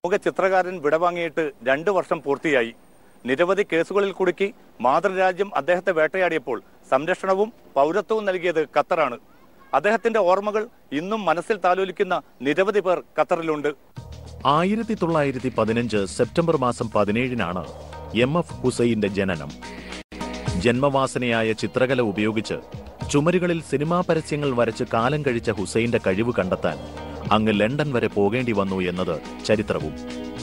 പ്രമുഖ ചിത്രകാരൻ വിടവാങ്ങിയിട്ട് രണ്ടു വർഷം പൂർത്തിയായി നിരവധി കേസുകളിൽ കുടുക്കി മാതൃരാജ്യം അദ്ദേഹത്തെ വേട്ടയാടിയപ്പോൾ സംരക്ഷണവും പൗരത്വവും നൽകിയത് ഖത്തറാണ് അദ്ദേഹത്തിന്റെ ഓർമ്മകൾ ഇന്നും മനസ്സിൽ താലോലിക്കുന്ന നിരവധി പേർ ഖത്തറിലുണ്ട് ആയിരത്തി തൊള്ളായിരത്തി പതിനഞ്ച് സെപ്റ്റംബർ മാസം പതിനേഴിനാണ് എം എഫ് ഹുസൈന്റെ ജനനം ജന്മവാസനയായ ചിത്രകല ഉപയോഗിച്ച് ചുമരുകളിൽ സിനിമാ പരസ്യങ്ങൾ വരച്ച് കാലം കഴിച്ച ഹുസൈന്റെ കഴിവ് കണ്ടെത്താൻ അങ്ങ് ലണ്ടൻ വരെ പോകേണ്ടി വന്നു എന്നത് ചരിത്രവും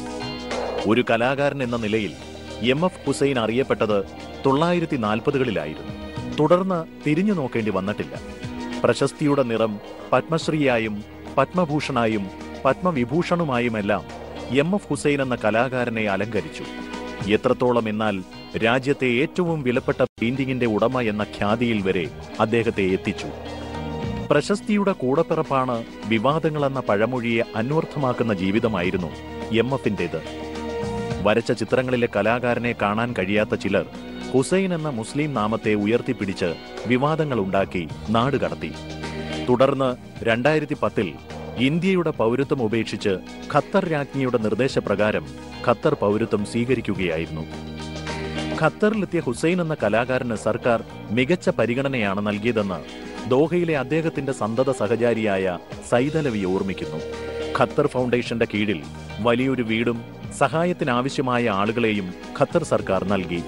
ഒരു കലാകാരൻ എന്ന നിലയിൽ എം എഫ് ഹുസൈൻ അറിയപ്പെട്ടത് തൊള്ളായിരത്തി നാൽപ്പതുകളിലായിരുന്നു തുടർന്ന് തിരിഞ്ഞു നോക്കേണ്ടി വന്നിട്ടില്ല പ്രശസ്തിയുടെ നിറം പത്മശ്രീയായും പത്മഭൂഷണായും പത്മവിഭൂഷണുമായുമെല്ലാം എം എഫ് ഹുസൈൻ എന്ന കലാകാരനെ അലങ്കരിച്ചു എത്രത്തോളം എന്നാൽ രാജ്യത്തെ ഏറ്റവും വിലപ്പെട്ട പെയിന്റിംഗിന്റെ ഉടമ എന്ന ഖ്യാതിയിൽ വരെ അദ്ദേഹത്തെ എത്തിച്ചു പ്രശസ്തിയുടെ കൂടപ്പിറപ്പാണ് വിവാദങ്ങളെന്ന പഴമൊഴിയെ അന്വർത്ഥമാക്കുന്ന ജീവിതമായിരുന്നു എം എഫിന്റേത് വരച്ച ചിത്രങ്ങളിലെ കലാകാരനെ കാണാൻ കഴിയാത്ത ചിലർ ഹുസൈൻ എന്ന മുസ്ലിം നാമത്തെ ഉയർത്തിപ്പിടിച്ച് വിവാദങ്ങൾ ഉണ്ടാക്കി നാടുകടത്തി തുടർന്ന് രണ്ടായിരത്തി പത്തിൽ ഇന്ത്യയുടെ പൗരത്വം ഉപേക്ഷിച്ച് ഖത്തർ രാജ്ഞിയുടെ നിർദ്ദേശപ്രകാരം ഖത്തർ പൗരത്വം സ്വീകരിക്കുകയായിരുന്നു ഖത്തറിലെത്തിയ ഹുസൈൻ എന്ന കലാകാരന് സർക്കാർ മികച്ച പരിഗണനയാണ് നൽകിയതെന്ന് ദോഹയിലെ അദ്ദേഹത്തിന്റെ സന്തത സഹചാരിയായ സൈതലവി ഓർമ്മിക്കുന്നു ഖത്തർ ഫൗണ്ടേഷന്റെ കീഴിൽ വലിയൊരു വീടും സഹായത്തിനാവശ്യമായ ആളുകളെയും ഖത്തർ സർക്കാർ നൽകി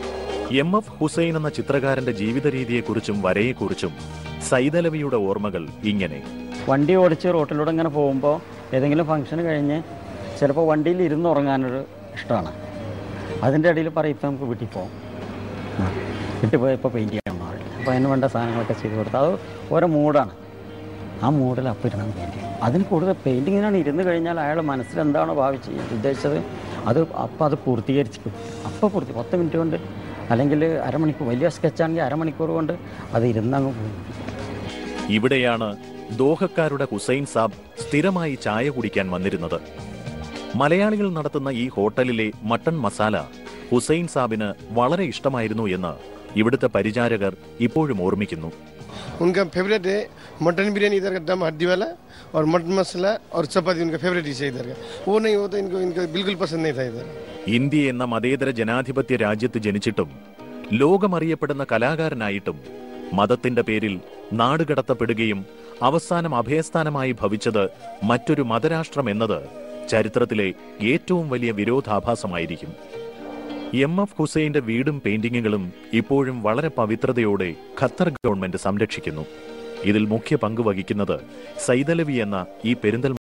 എം എഫ് ഹുസൈൻ എന്ന ചിത്രകാരന്റെ ജീവിത രീതിയെക്കുറിച്ചും വരയെക്കുറിച്ചും സൈതലവിയുടെ ഓർമ്മകൾ ഇങ്ങനെ വണ്ടി ഓടിച്ച് റോട്ടിലൂടെ ഇങ്ങനെ പോകുമ്പോൾ ഏതെങ്കിലും ഫംഗ്ഷൻ കഴിഞ്ഞ് ചിലപ്പോൾ വണ്ടിയിൽ ഇരുന്ന് ഉറങ്ങാനൊരു ഇഷ്ടമാണ് അതിൻ്റെ ഇടയിൽ പറയും ഇപ്പം നമുക്ക് വീട്ടിൽ പോകാം ആ, വീട്ടിൽ പോയി ഇപ്പോൾ പെയിൻറ്റ് ചെയ്യണം എന്ന് പറയും അപ്പോൾ അതിന് വേണ്ട സാധനങ്ങളൊക്കെ ചെയ്ത് കൊടുത്ത് അത് ഓരോ മൂഡാണ് ആ മൂഡിൽ അപ്പം ഇരുന്ന് പെയിൻറ്റ് ചെയ്യും അതിന് കൂടുതൽ പെയിൻറ്റിങ്ങിനാണ് ഇരുന്ന് കഴിഞ്ഞാൽ അയാൾ മനസ്സിൽ എന്താണോ ഭാവിച്ച് ഉദ്ദേശിച്ചത് അത് അപ്പം അത് പൂർത്തീകരിച്ച് അപ്പോൾ പൂർത്തി പത്ത് മിനിറ്റ് കൊണ്ട് അല്ലെങ്കിൽ അരമണിക്കൂർ വലിയ സ്കെച്ചാണെങ്കിൽ അരമണിക്കൂർ കൊണ്ട് അത് ഇരുന്നങ്ങ് പോകും ഇവിടെയാണ് ദോഹക്കാരുടെ ഹുസൈൻ സാബ് സ്ഥിരമായി ചായ കുടിക്കാൻ വന്നിരുന്നത് മലയാളികൾ നടത്തുന്ന ഈ ഹോട്ടലിലെ മട്ടൺ മസാല ഹുസൈൻ സാബിന് വളരെ ഇഷ്ടമായിരുന്നു എന്ന് ഇവിടുത്തെ പരിചാരകർ ഇപ്പോഴും ഓർമ്മിക്കുന്നു उनका फेवरेट है मटन बिरयानी इधर का दम हड्डी वाला और मटन मसाला और चपाती उनका फेवरेट डिश है इधर का वो नहीं होता इनको इनको बिल्कुल पसंद नहीं था इधर ഇന്ത്യ എന്ന മതേതര ജനാധിപത്യ രാജ്യത്ത് ജനിച്ചിട്ടും ലോകമറിയപ്പെടുന്ന കലാകാരനായിട്ടും മതത്തിന്റെ പേരിൽ നാടുകടത്തപ്പെടുകയും അവസാനം അഭയസ്ഥാനമായി ഭവിച്ചത് മറ്റൊരു മതരാഷ്ട്രം എന്നത് ചരിത്രത്തിലെ ഏറ്റവും വലിയ വിരോധാഭാസമായിരിക്കും എം എഫ് ഹുസൈന്റെ വീടും പെയിന്റിങ്ങുകളും ഇപ്പോഴും വളരെ പവിത്രതയോടെ ഖത്തർ ഗവൺമെന്റ് സംരക്ഷിക്കുന്നു ഇതിൽ മുഖ്യ പങ്ക് വഹിക്കുന്നത് സൈതലവി എന്ന ഈ പെരിന്തൽ